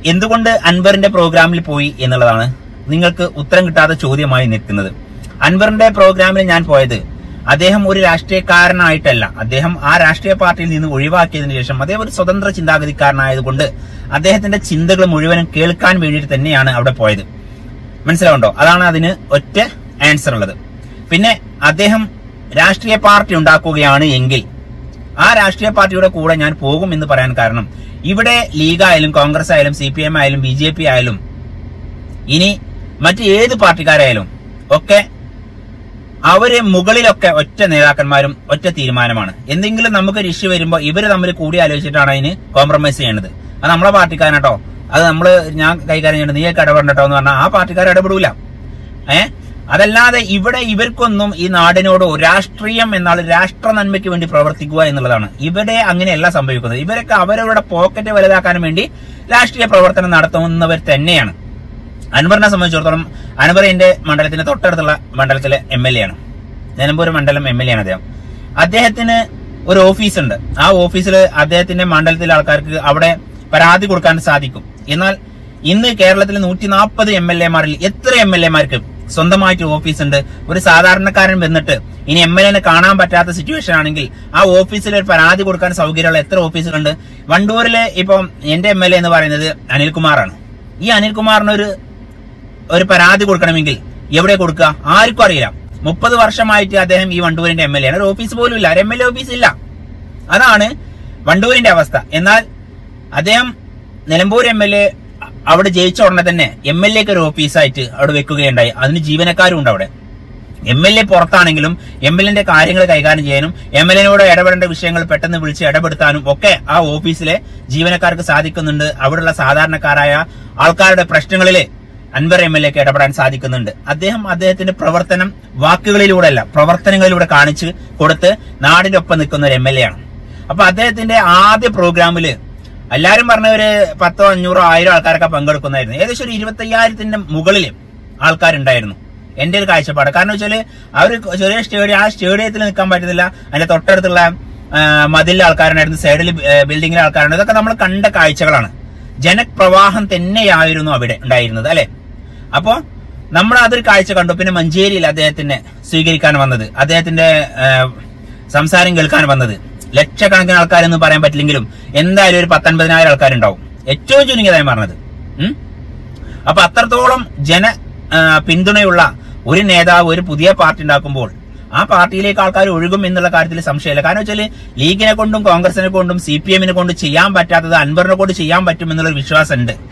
എന്തുകൊണ്ട് അൻവറിന്റെ പ്രോഗ്രാമിൽ പോയി എന്നുള്ളതാണ് നിങ്ങൾക്ക് ഉത്തരം കിട്ടാത്ത ചോദ്യമായി നിൽക്കുന്നത് അൻവറിന്റെ പ്രോഗ്രാമിൽ ഞാൻ പോയത് അദ്ദേഹം ഒരു രാഷ്ട്രീയക്കാരനായിട്ടല്ല അദ്ദേഹം ആ രാഷ്ട്രീയ പാർട്ടിയിൽ നിന്ന് ഒഴിവാക്കിയതിനു ശേഷം അദ്ദേഹം ഒരു സ്വതന്ത്ര ചിന്താഗതിക്കാരനായതുകൊണ്ട് അദ്ദേഹത്തിന്റെ ചിന്തകൾ മുഴുവനും കേൾക്കാൻ വേണ്ടിയിട്ട് തന്നെയാണ് അവിടെ പോയത് മനസ്സിലാവുണ്ടോ അതാണ് അതിന് ഒറ്റ ആൻസർ ഉള്ളത് പിന്നെ അദ്ദേഹം രാഷ്ട്രീയ പാർട്ടി ഉണ്ടാക്കുകയാണ് എങ്കിൽ ആ രാഷ്ട്രീയ പാർട്ടിയുടെ കൂടെ ഞാൻ പോകും എന്ന് പറയാൻ കാരണം ഇവിടെ ലീഗ് ആയാലും കോൺഗ്രസ് ആയാലും സി പി എം ആയാലും ബി ജെ പി ആയാലും ഇനി മറ്റ് ഏത് പാർട്ടിക്കാരായാലും ഒക്കെ അവര് മുകളിലൊക്കെ ഒറ്റ നേതാക്കന്മാരും ഒറ്റ തീരുമാനമാണ് എന്തെങ്കിലും നമുക്കൊരു ഇഷ്യൂ വരുമ്പോൾ ഇവര് തമ്മിൽ കൂടി ആലോചിച്ചിട്ടാണ് അതിന് കോംപ്രമൈസ് ചെയ്യേണ്ടത് അത് നമ്മളെ പാർട്ടിക്കാരനാട്ടോ അത് നമ്മള് ഞാൻ കൈകാര്യം ചെയ്യേണ്ടത് നീയൊക്കെ ഇടപെടട്ടോ എന്ന് പറഞ്ഞാൽ ആ പാർട്ടിക്കാർ ഇടപെടൂല ഏ അതല്ലാതെ ഇവിടെ ഇവർക്കൊന്നും ഈ നാടിനോടോ രാഷ്ട്രീയം എന്നാൽ രാഷ്ട്ര നന്മയ്ക്ക് വേണ്ടി പ്രവർത്തിക്കുക എന്നുള്ളതാണ് ഇവിടെ അങ്ങനെയല്ല സംഭവിക്കുന്നത് ഇവരൊക്കെ അവരവരുടെ പോക്കറ്റ് വലുതാക്കാൻ വേണ്ടി രാഷ്ട്രീയ പ്രവർത്തനം നടത്തുന്നവർ തന്നെയാണ് അൻവറിനെ സംബന്ധിച്ചിടത്തോളം അൻവർ എന്റെ മണ്ഡലത്തിന്റെ തൊട്ടടുത്തുള്ള മണ്ഡലത്തിലെ എം എൽ എ ആണ് നിലമ്പൂർ മണ്ഡലം എം എൽ എ ആണ് അദ്ദേഹം അദ്ദേഹത്തിന് ഒരു ഓഫീസ് ഉണ്ട് ആ ഓഫീസിൽ അദ്ദേഹത്തിന്റെ മണ്ഡലത്തിലെ ആൾക്കാർക്ക് അവിടെ പരാതി കൊടുക്കാൻ സാധിക്കും എന്നാൽ ഇന്ന് കേരളത്തിലെ നൂറ്റി നാൽപ്പത് എം എൽ എമാരിൽ എത്ര എം എൽ എമാർക്ക് സ്വന്തമായിട്ട് ഓഫീസ് ഉണ്ട് ഒരു സാധാരണക്കാരൻ വന്നിട്ട് ഇനി എം എൽ എനെ കാണാൻ പറ്റാത്ത സിറ്റുവേഷൻ ആണെങ്കിൽ ആ ഓഫീസിൽ ഒരു പരാതി കൊടുക്കാൻ സൗകര്യമുള്ള എത്ര ഓഫീസുകളുണ്ട് വണ്ടൂരിലെ ഇപ്പം എന്റെ എം എൽ എ എന്ന് പറയുന്നത് അനിൽകുമാറാണ് ഈ അനിൽകുമാറിന് ഒരു ഒരു പരാതി കൊടുക്കണമെങ്കിൽ എവിടെ കൊടുക്കുക ആർക്കും അറിയില്ല മുപ്പത് വർഷമായിട്ട് അദ്ദേഹം ഈ വണ്ടൂരിന്റെ എം എൽ എ ആണ് ഒരു ഓഫീസ് പോലും ഇല്ല ഒരു എം എൽ എ ഓഫീസ് ഇല്ല അതാണ് വണ്ടൂരിന്റെ അവസ്ഥ എന്നാൽ അദ്ദേഹം നിലമ്പൂർ എം എൽ എ അവിടെ ജയിച്ച ഉടനെ തന്നെ എം എൽ എക്ക് ഒരു ഓഫീസായിട്ട് അവിടെ വെക്കുകയുണ്ടായി അതിന് ജീവനക്കാരും ഉണ്ട് അവിടെ എം എൽ എ പുറത്താണെങ്കിലും എം എൽ എന്റെ കാര്യങ്ങൾ കൈകാര്യം ചെയ്യാനും എം എൽ എനോട് ഇടപെടേണ്ട വിഷയങ്ങൾ പെട്ടെന്ന് വിളിച്ച് ഇടപെടുത്താനും ഒക്കെ ആ ഓഫീസിലെ ജീവനക്കാർക്ക് സാധിക്കുന്നുണ്ട് അവിടെയുള്ള സാധാരണക്കാരായ ആൾക്കാരുടെ പ്രശ്നങ്ങളില് അൻവർ എം എൽ എക്ക് ഇടപെടാൻ സാധിക്കുന്നുണ്ട് അദ്ദേഹം അദ്ദേഹത്തിന്റെ പ്രവർത്തനം വാക്കുകളിലൂടെ അല്ല പ്രവർത്തനങ്ങളിലൂടെ കാണിച്ച് കൊടുത്ത് നാടിന്റെ ഒപ്പം നിൽക്കുന്ന ഒരു എം എൽ എ ആണ് അപ്പൊ അദ്ദേഹത്തിന്റെ ആദ്യ പ്രോഗ്രാമില് എല്ലാരും പറഞ്ഞ ഒരു പത്തോ അഞ്ഞൂറോ ആയിരോ ആൾക്കാരൊക്കെ പങ്കെടുക്കുന്നായിരുന്നു ഏകദേശം ഒരു ഇരുപത്തയ്യായിരത്തിന്റെ മുകളിൽ ആൾക്കാരുണ്ടായിരുന്നു എന്റെ ഒരു കാഴ്ചപ്പാട് കാരണം വെച്ചാല് ആ ഒരു ചെറിയ സ്റ്റേഡിയം ആ സ്റ്റേഡിയത്തിൽ നിൽക്കാൻ പറ്റുന്നില്ല അതിന്റെ തൊട്ടടുത്തുള്ള ആ, മതിലിലെ ആൾക്കാരുണ്ടായിരുന്നു സൈഡിൽ ബിൽഡിങ്ങിലെ ആൾക്കാരുണ്ട് ഇതൊക്കെ നമ്മൾ കണ്ട കാഴ്ചകളാണ് ജനപ്രവാഹം തന്നെയായിരുന്നു അവിടെ ഉണ്ടായിരുന്നത് അല്ലെ അപ്പോ നമ്മൾ അതൊരു കാഴ്ച കണ്ടു പിന്നെ മഞ്ചേരിയിൽ അദ്ദേഹത്തിനെ സ്വീകരിക്കാൻ വന്നത് അദ്ദേഹത്തിന്റെ ആ, സംസാരം കേൾക്കാൻ വന്നത് ലക്ഷക്കണക്കിന് ആൾക്കാരെന്ന് പറയാൻ പറ്റില്ലെങ്കിലും എന്തായാലും ഒരു പത്തൊൻപതിനായിരം ആൾക്കാരുണ്ടാവും ഏറ്റവും ചുരുങ്ങിയതായി പറഞ്ഞത് ഉം? അപ്പൊ അത്രത്തോളം ജന ആ, പിന്തുണയുള്ള ഒരു നേതാവ് ഒരു പുതിയ പാർട്ടി ഉണ്ടാക്കുമ്പോൾ ആ പാർട്ടിയിലേക്ക് ആൾക്കാർ ഒഴുകും എന്നുള്ള കാര്യത്തിൽ സംശയമില്ല കാരണം വെച്ചാല് ലീഗിനെ കൊണ്ടും കോൺഗ്രസിനെ കൊണ്ടും സി പി എമ്മിനെ കൊണ്ടും ചെയ്യാൻ പറ്റാത്തത് അൻവറിനെ കൊണ്ട് ചെയ്യാൻ പറ്റും എന്നുള്ളൊരു വിശ്വാസം ഉണ്ട്